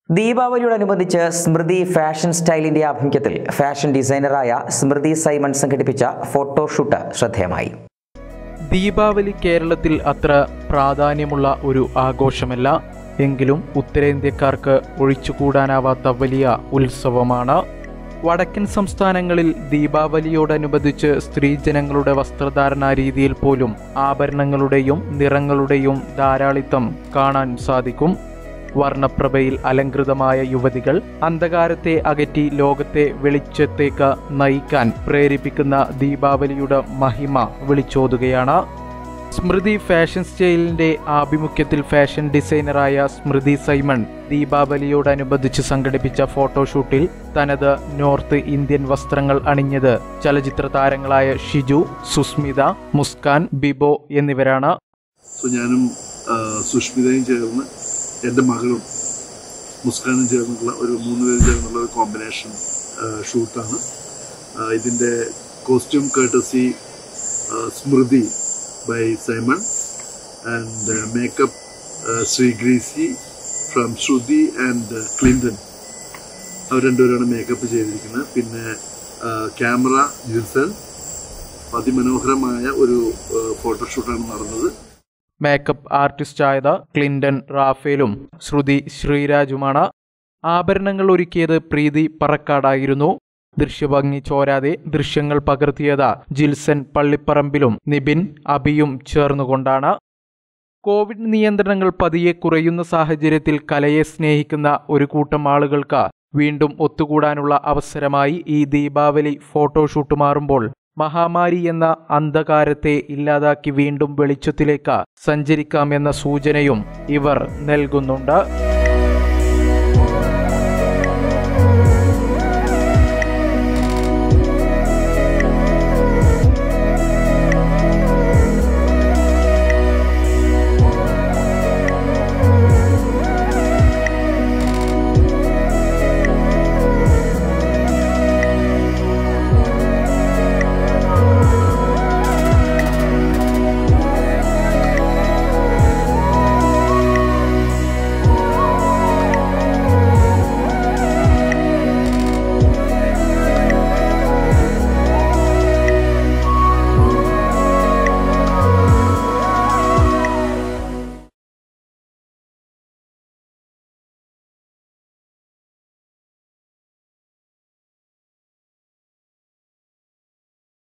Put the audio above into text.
ദീപാവലിയോടനുബന്ധിച്ച് സ്മൃതി fashion സ്റ്റൈലിന്റെ ആഭിമുഖ്യത്തിൽ fashion ഡിസൈനറായ സ്മൃതി സൈമൺ സംഘടിപ്പിച്ച ഫോട്ടോഷൂട്ട് ശ്രദ്ധേയമായി ദീപാവലി കേരളത്തിൽ അത്ര പ്രാധാന്യമുള്ള ഒരു ആഘോഷമല്ല എങ്കിലും ഉത്തരേന്ത്യക്കാർക്ക് ഒഴിച്ചുകൂടാനാവാത്ത വലിയ ഉത്സവമാണ് വടക്കൻ സംസ്ഥാനങ്ങളിൽ ദീപാവലിയോടനുബന്ധിച്ച് സ്ത്രീജനങ്ങളുടെ വസ്ത്രധാരണ രീതിയിൽ പോലും ആഭരണങ്ങളുടെയും നിറങ്ങളുടെയും ധാരാളിത്തം കാണാൻ സാധിക്കും വർണ്ണപ്രഭയിൽ അലങ്കൃതമായ യുവതികൾ അന്ധകാരത്തെ അകറ്റി ലോകത്തെ വെളിച്ചത്തേക്ക് നയിക്കാൻ പ്രേരിപ്പിക്കുന്ന ദീപാവലിയുടെ മഹിമ വിളിച്ചോതുകയാണ് സ്മൃതി ഫാഷൻ സ്റ്റൈലിന്റെ ആഭിമുഖ്യത്തിൽ ഫാഷൻ ഡിസൈനറായ സ്മൃതി സൈമൺ ദീപാവലിയോടനുബന്ധിച്ച് സംഘടിപ്പിച്ച ഫോട്ടോഷൂട്ടിൽ തനത് നോർത്ത് ഇന്ത്യൻ വസ്ത്രങ്ങൾ അണിഞ്ഞത് ചലച്ചിത്ര താരങ്ങളായ ഷിജു സുസ്മിത മുസ്കാൻ ബിബോ എന്നിവരാണ് സോ ഞാനും ആ, സുഷ്മിതയും ചേർന്ന് എൻ്റെ മകളും മുസ്കാനും ചേർന്നിട്ടുള്ള ഒരു മൂന്ന് പേരും ചേർന്നുള്ള ഒരു കോമ്പിനേഷൻ ഷൂട്ടാണ് ഇതിൻ്റെ costume courtesy Smruthi by Simon and makeup Sree ഗ്രീസി ഫ്രം ശ്രുതി ആൻഡ് ക്ലിൻഡൻ അവർ രണ്ടുപേരാണ് മേക്കപ്പ് ചെയ്തിരിക്കുന്നത് പിന്നെ ക്യാമറ ജിൽസൺ അതിമനോഹരമായ ഒരു ഫോട്ടോഷൂട്ടാണ് നടന്നത് മേക്കപ്പ് ആർട്ടിസ്റ്റായത് ക്ലിൻഡൻ റാഫേലും ശ്രുതി ശ്രീരാജുമാണ് ആഭരണങ്ങൾ ഒരുക്കിയത് പ്രീതി പറക്കാടായിരുന്നു ദൃശ്യഭംഗി ചോരാതെ ദൃശ്യങ്ങൾ പകർത്തിയത് ജിൽസൻ പള്ളിപ്പറമ്പിലും നിബിൻ അബിയും ചേർന്നുകൊണ്ടാണ് കോവിഡ് നിയന്ത്രണങ്ങൾ പതിയെ കുറയുന്ന സാഹചര്യത്തിൽ കലയെ സ്നേഹിക്കുന്ന ഒരു കൂട്ടം ആളുകൾക്ക് വീണ്ടും ഒത്തുകൂടാനുള്ള അവസരമായി ഈ ദീപാവലി ഫോട്ടോഷൂട്ട് മാറുമ്പോൾ മഹാമാരി എന്ന അന്ധകാരത്തെ ഇല്ലാതാക്കി വീണ്ടും വെളിച്ചത്തിലേക്ക് സഞ്ചരിക്കാമെന്ന സൂചനയും ഇവർ നൽകുന്നുണ്ട്